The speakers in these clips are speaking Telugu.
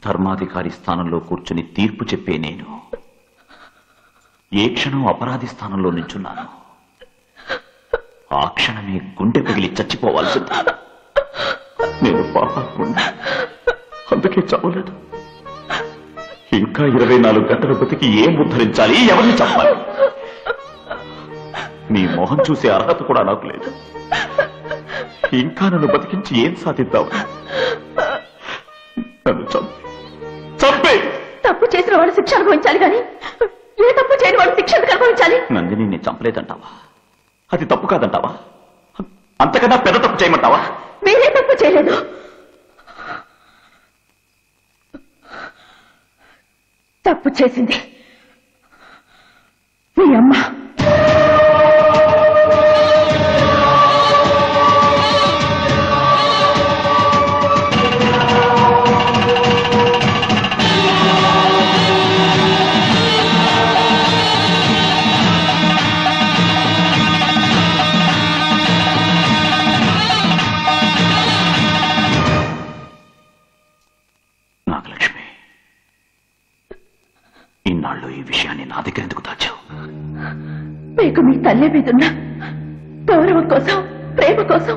ధర్మాధికారి స్థానంలో కూర్చుని తీర్పు చెప్పే నేను ఏ క్షణం అపరాధి స్థానంలో నించున్నాను ఆ క్షణమే గుండె పగిలి చచ్చిపోవాల్సింది నేను పాపాత్ముణ్ణి అందుకే చావలేదు ఇంకా ఇరవై నాలుగు గంటలు బతికి ఏం ఉద్ధరించాలి ఎవరిని చంపాలి నీ మొహం చూసే అర్హత కూడా నాకు లేదు ఇంకా నన్ను బతికించి ఏం సాధిద్దావు నన్ను చంపి చంపే తప్పు చేసిన వాడు శిక్ష అనుభవించాలి కానీ ఏ తప్పు చేయని వాడు శిక్ష ఎందుకు అనుభవించాలి నందిని నేను చంపలేదంటావా అది తప్పు కాదంటావా అంతకన్నా పెద్ద తప్పు చేయమంటావా మీరే తప్పు చేయలేదు తప్పు చేసింది మీ అమ్మ నాగలక్ష్మి ఇన్నాళ్ళు ఈ విషయాన్ని నా దగ్గర ఎందుకు దాచావు మీకు మీ తల్లి మీదున్న గౌరవం కోసం ప్రేమ కోసం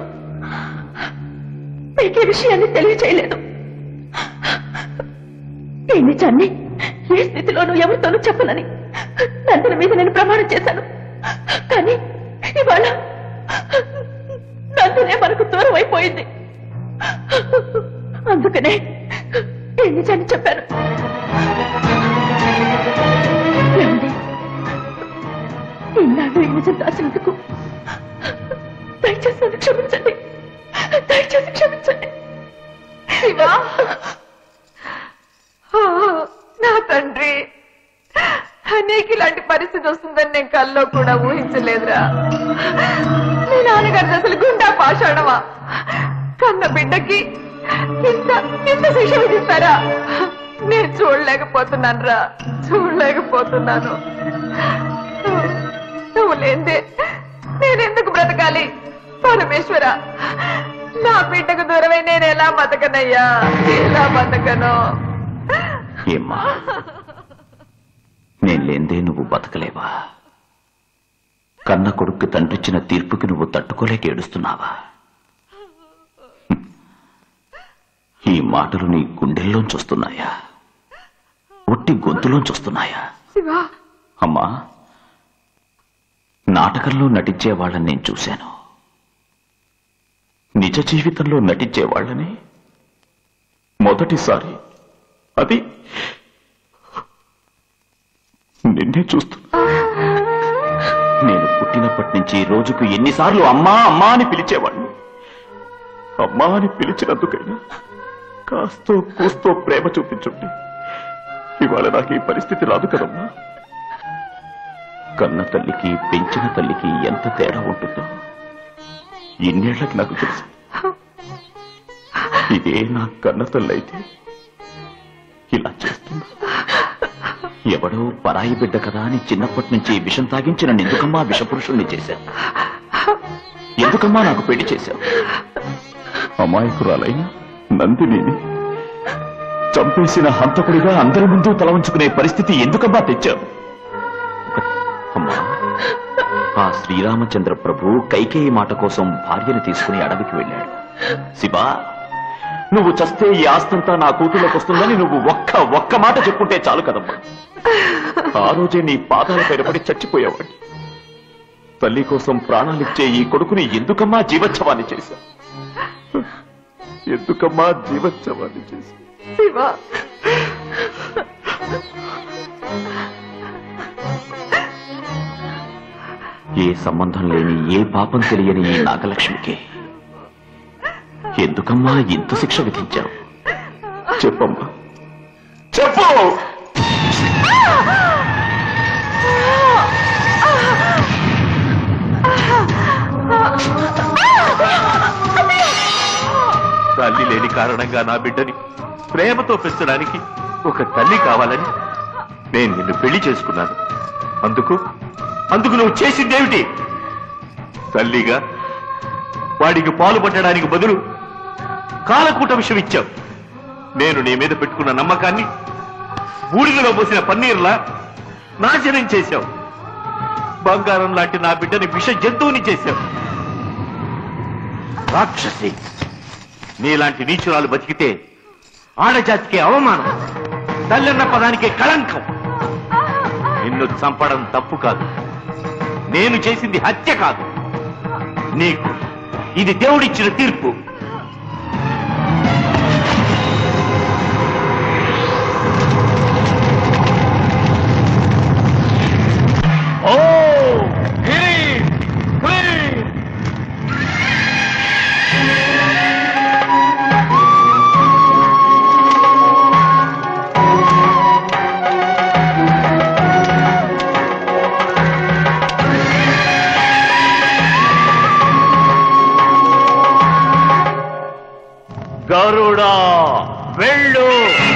మీకు ఈ విషయాన్ని తెలియచేయలేదు ఈ నిజాన్ని ఏ స్థితిలోనూ ఎవరితోనూ చెప్పనని నందుల మీద నేను ప్రమాణం చేశాను కానీ ఇవాళ నందునే మనకు దూరం అయిపోయింది అందుకనే ఈ నిజాన్ని చెప్పాను ఏమండి? ఇన్నాళ్ళు ఈ నిజం దాచినందుకు దయచేసి నన్ను క్షమించండి దయచేసి క్షమించండి శివా ఆ, నా తండ్రి నీకు ఇలాంటి పరిస్థితి వస్తుందని నేను కల్లో కూడా ఊహించలేదురా మీ నాన్నగారి అసలు గుండా పాషాణమా కన్న బిడ్డకి ఇంత ఇంత శిక్ష విధిస్తారా నేను చూడలేకపోతున్నాను రా చూడలేకపోతున్నాను నువ్వు లేందే నేనెందుకు బ్రతకాలి పరమేశ్వర నా బిడ్డకు దూరమై నేను ఎలా బతకనయ్యా ఎలా బతకను ఏమ్మా నేను లేందే నువ్వు బతకలేవా కన్న కొడుక్కి తండ్రిచ్చిన తీర్పుకి నువ్వు తట్టుకోలేక ఏడుస్తున్నావా హ్మ్. ఈ మాటలు నీ గుండెల్లోంచి వస్తున్నాయా ఒట్టి గొంతులోంచి వస్తున్నాయా శివా అమ్మా నాటకంలో నటించే వాళ్ళని నేను చూశాను నిజ జీవితంలో నటించే వాళ్ళని మొదటిసారి అది నిన్నే చూస్తున్నా నేను పుట్టినప్పటి నుంచి రోజుకు ఎన్నిసార్లు అమ్మా అమ్మా అని పిలిచేవాడిని అమ్మా అని పిలిచినందుకైనా కాస్తో కూస్తో ప్రేమ చూపించుంటే ఇవాళ నాకు ఈ పరిస్థితి రాదు కదమ్మా కన్న తల్లికి పెంచిన తల్లికి ఎంత తేడా ఉంటుందో ఇన్నేళ్లకి నాకు తెలుసు ఇదే నా కన్న తల్లి అయితే ఇలా చేస్తుందా ఎవడో పరాయి బిడ్డ కదా అని చిన్నప్పటి నుంచి విషం తాగించి నన్ను ఎందుకమ్మా విషపురుషుణ్ణి చేశావు ఎందుకమ్మా నాకు పెళ్లి చేశావు అమాయకురాలైన నందినిని చంపేసిన హంతకుడిగా అందరి ముందు తల ఉంచుకునే పరిస్థితి ఎందుకమ్మా తెచ్చావు అమ్మా ఆ శ్రీరామచంద్ర ప్రభు కైకేయి మాట కోసం భార్యను తీసుకుని అడవికి వెళ్ళాడు శివా నువ్వు చస్తే ఈ ఆస్తంతా నా కూతుర్లోకి వస్తుందని నువ్వు ఒక్క ఒక్క మాట చెప్పుంటే చాలు కదమ్మా ఆ రోజే నీ పాదాల పైన పడి చచ్చిపోయేవాడి తల్లి కోసం ప్రాణాలిచ్చే ఈ కొడుకుని ఎందుకమ్మా జీవోత్సవాన్ని చేశా ఎందుకమ్మా జీవోత్సవాన్ని చేశా శివా ఏ సంబంధం లేని ఏ పాపం తెలియని ఈ నాగలక్ష్మికి ఎందుకమ్మా ఇంత శిక్ష విధించావు చెప్పమ్మా చెప్పు తల్లి లేని కారణంగా నా బిడ్డని ప్రేమతో పెంచడానికి ఒక తల్లి కావాలని నేను నిన్ను పెళ్లి చేసుకున్నాను అందుకు అందుకు నువ్వు చేసిందేమిటి తల్లిగా వాడికి పాలు పట్టడానికి బదులు కాలకూట విషయం ఇచ్చావు నేను నీ మీద పెట్టుకున్న నమ్మకాన్ని బూడిదలో పోసిన పన్నీర్లా నాశనం చేశావు బంగారం లాంటి నా బిడ్డని విష జంతువుని చేశావు రాక్షసి నీలాంటి నీచురాలు బతికితే ఆడజాతికి అవమానం తల్లన్న పదానికి కళంకం నిన్ను చంపడం తప్పు కాదు నేను చేసింది హత్య కాదు నీకు ఇది దేవుడిచ్చిన తీర్పు ఓ క్లీన్ క్లీన్ గరుడా వెళ్ళు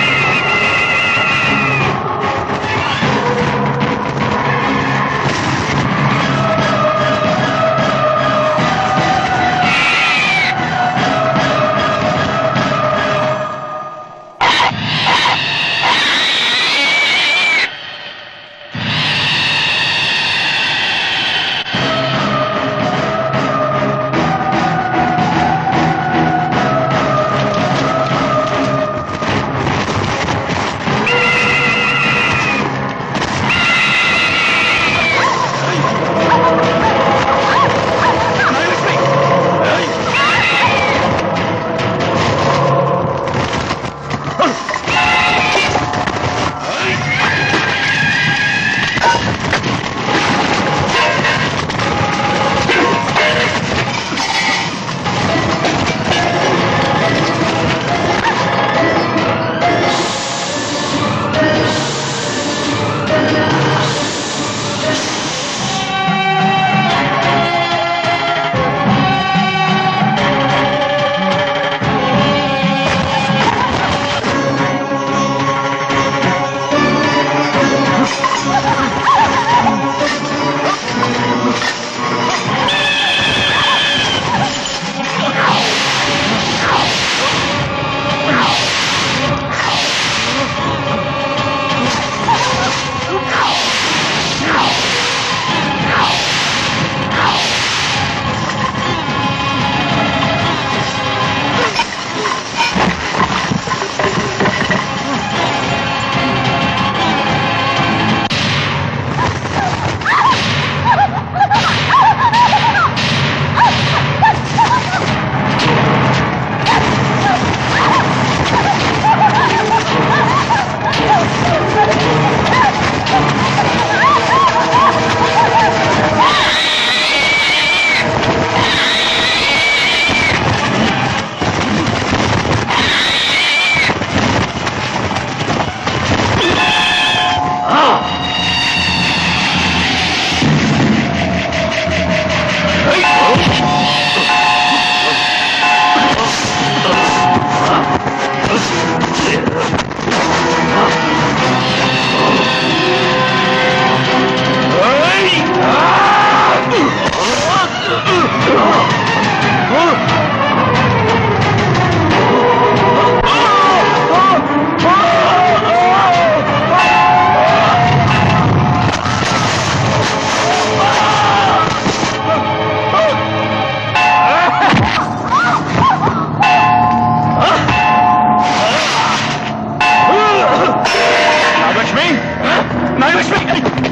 నాగలక్ష్మి నాగలక్ష్మి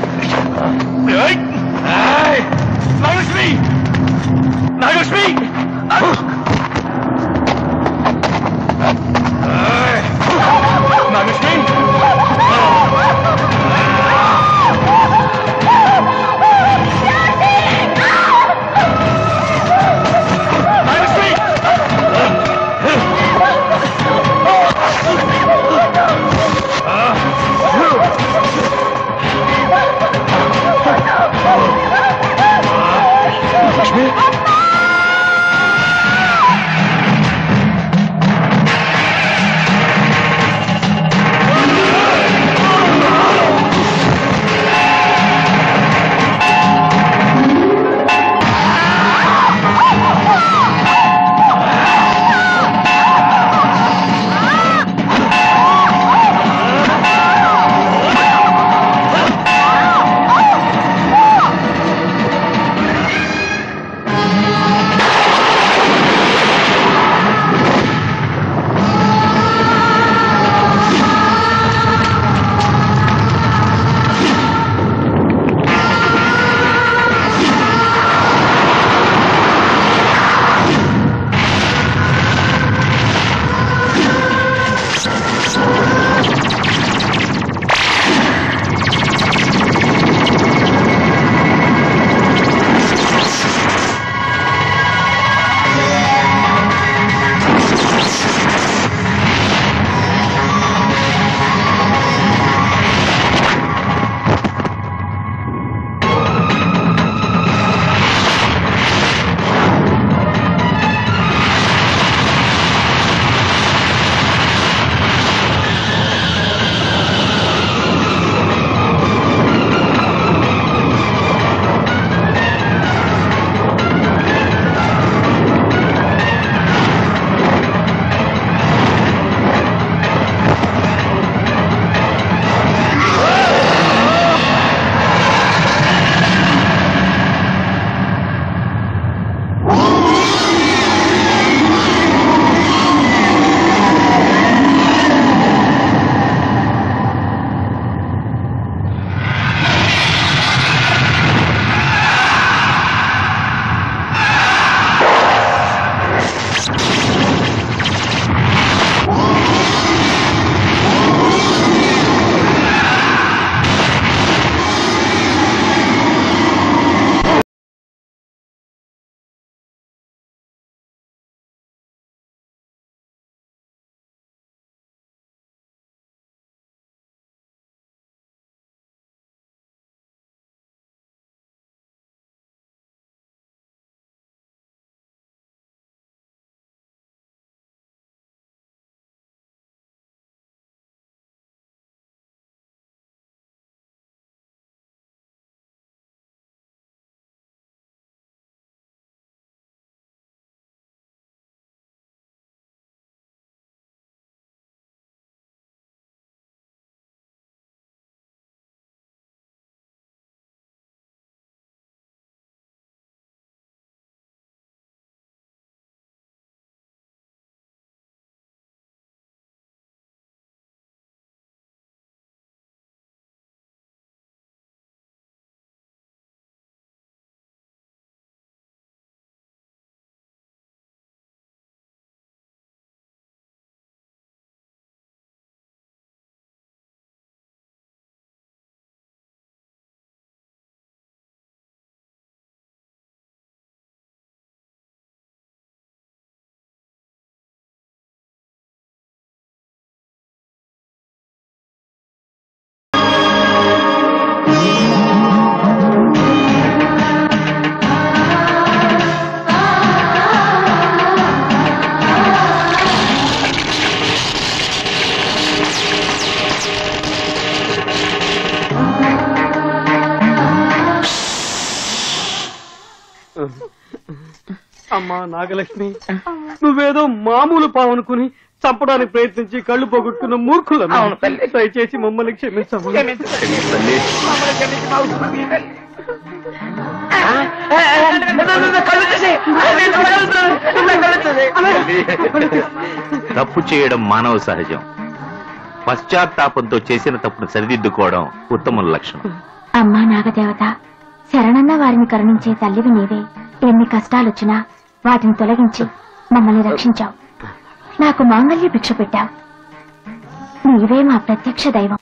ఏయ్! ఏయ్! నాగలక్ష్మి నాగలక్ష్మి ఏయ్! నాగలక్ష్మి నాగలక్ష్మి లక్ష్మి అమ్మా నాగలక్ష్మి నువ్వేదో మామూలు పావనుకుని చంపడానికి ప్రయత్నించి కళ్ళు పోగొట్టుకున్న మూర్ఖులు దయచేసి మమ్మల్ని క్షమించమ్మా తల్లి తప్పు చేయడం మానవ సహజం పశ్చాత్తాపంతో చేసిన తప్పును సరిదిద్దుకోవడం ఉత్తమ లక్షణం అమ్మా నాగదేవత శరణన్న వారిని కరుణించే తల్లివి నీవే ఎన్ని కష్టాలొచ్చినా వాటిని తొలగించి మమ్మల్ని రక్షించావు నాకు మాంగల్య భిక్ష పెట్టావు నీవే మా ప్రత్యక్ష దైవం